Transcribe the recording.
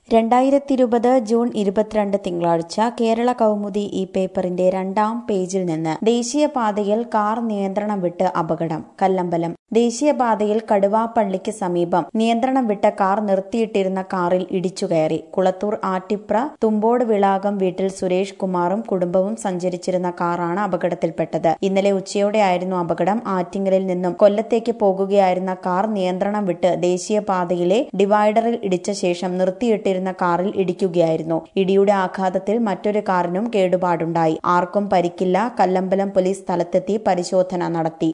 രണ്ടായിരത്തി ഇരുപത് ജൂൺ ഇരുപത്തിരണ്ട് തിങ്കളാഴ്ച കേരള കൗമുദി ഈ പേപ്പറിന്റെ രണ്ടാം പേജിൽ നിന്ന് ദേശീയപാതയിൽ കാർ നിയന്ത്രണം വിട്ട് അപകടം കല്ലമ്പലം ദേശീയപാതയിൽ കടുവാപ്പള്ളിക്ക് സമീപം നിയന്ത്രണം വിട്ട കാർ നിർത്തിയിട്ടിരുന്ന കാറിൽ ഇടിച്ചുകയറി കുളത്തൂർ ആറ്റിപ്ര തുമ്പോട് വിളാകം വീട്ടിൽ സുരേഷ് കുമാറും കുടുംബവും സഞ്ചരിച്ചിരുന്ന കാറാണ് അപകടത്തിൽപ്പെട്ടത് ഇന്നലെ ഉച്ചയോടെയായിരുന്നു അപകടം ആറ്റിങ്ങലിൽ നിന്നും കൊല്ലത്തേക്ക് പോകുകയായിരുന്ന കാർ നിയന്ത്രണം വിട്ട് ദേശീയപാതയിലെ ഡിവൈഡറിൽ ഇടിച്ച ശേഷം നിർത്തിയിട്ടിരുന്ന കാറിൽ ഇടിക്കുകയായിരുന്നു ഇടിയുടെ ആഘാതത്തിൽ മറ്റൊരു കാറിനും കേടുപാടുണ്ടായി ആർക്കും പരിക്കില്ല കല്ലമ്പലം പോലീസ് സ്ഥലത്തെത്തി പരിശോധന നടത്തി